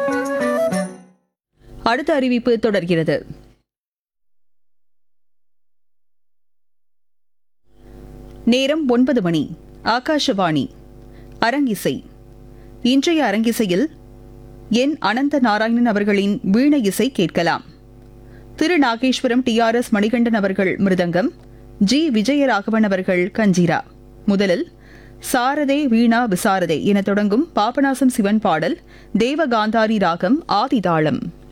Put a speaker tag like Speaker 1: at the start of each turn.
Speaker 1: அடுத்த அறிவிப்பு தொடர்கிறது நேரம் ஒன்பது மணி ஆகாஷவாணி அரங்கிசை இன்றைய அரங்கிசையில் என் அனந்த நாராயணன் அவர்களின் வீணை இசை கேட்கலாம் திரு நாகேஸ்வரம் டி ஆர் எஸ் மணிகண்டன் அவர்கள் மிருதங்கம் ஜி விஜயராகவன் அவர்கள் கஞ்சிரா முதலில் சாரதே வீணா விசாரதே என தொடங்கும் பாபநாசம் சிவன் பாடல் தேவகாந்தாரி ராகம் ஆதிதாளம்